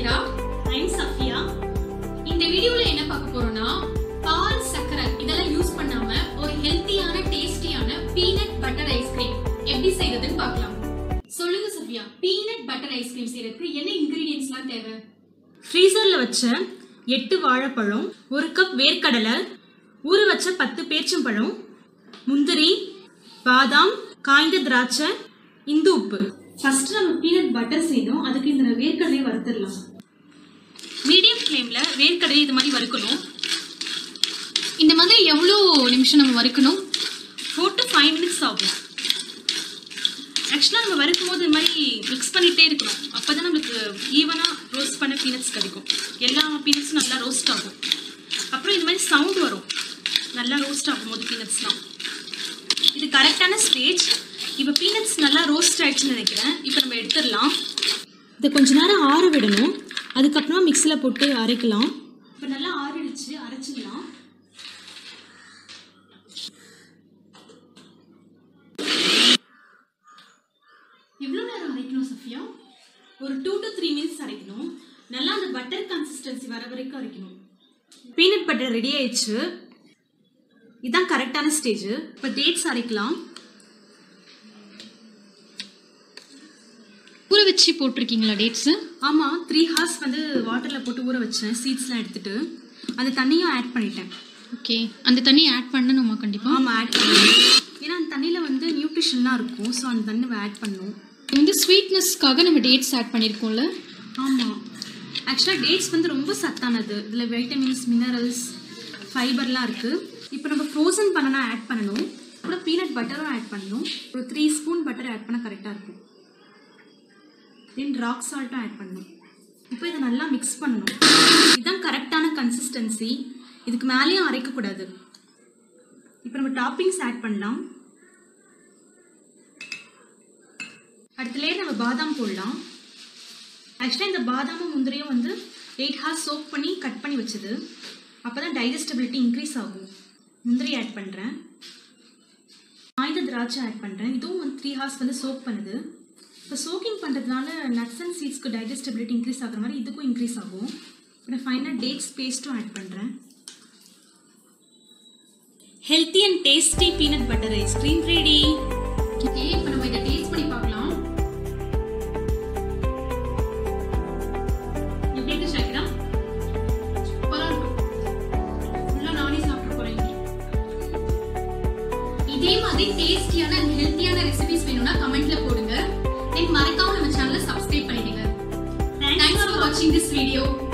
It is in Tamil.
ஷாக்கிரா ஐம் சஃபியா இந்த வீடியோல என்ன பார்க்க போறோம்னா பால் சக்கரை இதெல்லாம் யூஸ் பண்ணாம ஒரு ஹெல்த்தியான டேஸ்டியான பீனட் பட்டர் ஐஸ்கிரீம் எப்படி செய்யறதுன்னு பார்க்கலாம் சொல்லுங்க சஃபியா பீனட் பட்டர் ஐஸ்கிரீம் செய்யறதுக்கு என்ன இன்கிரீடியன்ஸ்லாம் தேவை ஃப்ரீசரில் வச்ச எட்டு வாழைப்பழம் ஒரு கப் வேர்க்கடலை ஊற வச்ச பத்து பேச்சம்பழம் முந்திரி பாதாம் காய்ந்த திராட்சை இந்து உப்பு ஃபர்ஸ்ட் நம்ம பீனட் பட்டர் செய்தோம் அதுக்கு இந்த வேர்க்கடலையை வறுத்துடலாம் மீடியம் ஃப்ளேமில் வேர்க்கடலை இது மாதிரி வறுக்கணும் இந்த மாதிரி எவ்வளோ நிமிஷம் நம்ம வறுக்கணும் ஃபோர் டு ஃபைவ் மினிட்ஸ் ஆகும் ஆக்சுவலாக நம்ம வறுக்கும் போது இது மாதிரி மிக்ஸ் பண்ணிகிட்டே இருக்கணும் அப்போ தான் நம்மளுக்கு ஈவனாக ரோஸ்ட் பண்ண பீனட்ஸ் கிடைக்கும் எல்லா பீனட்ஸும் நல்லா ரோஸ்ட் ஆகும் அப்புறம் இது மாதிரி சவுண்ட் வரும் நல்லா ரோஸ்ட் ஆகும் போது பீனட்ஸ்லாம் இது கரெக்டான ஸ்டேஜ் இப்போ பீனட்ஸ் நல்லா ரோஸ்ட் ஆயிடுச்சுன்னு நினைக்கிறேன் இப்போ நம்ம எடுத்துடலாம் இதை கொஞ்ச நேரம் ஆற விடணும் அதுக்கப்புறமா மிக்ஸியில் போட்டு அரைக்கலாம் இப்போ நல்லா ஆறிடுச்சு அரைச்சிக்கலாம் எவ்வளோ நேரம் அரைக்கணும் சஃபியா ஒரு டூ டு த்ரீ மினிட்ஸ் அரைக்கணும் நல்லா அந்த பட்டர் கன்சிஸ்டன்சி வர வரைக்கும் அரைக்கணும் பீனட் பட்டர் ரெடி ஆயிடுச்சு இதுதான் கரெக்டான ஸ்டேஜ் இப்போ டேட்ஸ் அரைக்கலாம் ஊற வச்சு போட்டிருக்கீங்களா டேட்ஸ் ஆமாம் த்ரீ ஹார்ஸ் வந்து வாட்டரில் போட்டு ஊற வச்சேன் சீட்ஸ்லாம் எடுத்துட்டு அந்த தண்ணியும் ஆட் பண்ணிட்டேன் ஓகே அந்த தண்ணி ஆட் பண்ணணுமா கண்டிப்பா ஆமாம் ஆட் பண்ணணும் ஏன்னா அந்த தண்ணியில் வந்து நியூட்ரிஷன்லாம் இருக்கும் ஸோ அந்த தண்ணி ஆட் பண்ணணும் இது வந்து ஸ்வீட்னஸ்க்காக நம்ம டேட்ஸ் ஆட் பண்ணியிருக்கோம்ல ஆமாம் ஆக்சுவலாக டேட்ஸ் வந்து ரொம்ப சத்தானது இதில் வைட்டமின்ஸ் மினரல்ஸ் ஃபைபர்லாம் இருக்குது இப்போ நம்ம ஃப்ரோசன் பண்ணனா ஆட் பண்ணணும் கூட பீனட் பட்டரும் ஆட் பண்ணணும் ஒரு த்ரீ ஸ்பூன் பட்டர் ஆட் பண்ணால் கரெக்டாக இருக்கும் தென் ராக் சால்ட்டும் ஆட் பண்ணணும் இப்போ இதை நல்லா மிக்ஸ் பண்ணணும் இதுதான் கரெக்டான கன்சிஸ்டன்சி இதுக்கு மேலேயும் அரைக்கக்கூடாது இப்போ நம்ம டாப்பிங்ஸ் ஆட் பண்ணலாம் அடுத்த லேயர் நம்ம பாதாம் போடலாம் ஆக்சுவலாக இந்த பாதாமும் முந்திரியும் வந்து எயிட் ஹார்ஸ் சோக் பண்ணி கட் பண்ணி வச்சது அப்போ தான் டைஜஸ்டபிலிட்டி இன்க்ரீஸ் ஆகும் முந்திரி ஆட் பண்ணுறேன் ஆயுத திராட்சை ஆட் பண்ணுறேன் இதுவும் வந்து த்ரீ ஹார்ஸ் வந்து சோக் பண்ணுது இப்போ சோக்கிங் பண்ணுறதுனால நட்ஸ் அண்ட் சீட்ஸ்க்கு டைஜஸ்டபிலிட்டி இன்க்ரீஸ் ஆகுற மாதிரி இதுக்கும் இன்க்ரீஸ் ஆகும் இப்போ நான் ஃபைனலாக டேட்ஸ் பேஸ்ட்டும் ஆட் பண்ணுறேன் healthy and tasty peanut butter ice cream ready okay இப்போ நம்ம இதை டேஸ்ட் பண்ணி பார்க்கலாம் எப்படி இருக்கு ஷாக்கிரா சூப்பரா இருக்கும் ஃபுல்லா நானே சாப்பிட போறேன் இன்னைக்கு. இதே மாதிரி டேஸ்டியான அண்ட் ஹெல்த்தியான ரெசிபிஸ் வேணும்னா கமெண்ட்ல போடுங்க தென் மறக்காம நம்ம சேனலை சப்ஸ்கிரைப் பண்ணிடுங்க தேங்க்ஸ் ஃபார் வாட்சிங் திஸ் வீடியோ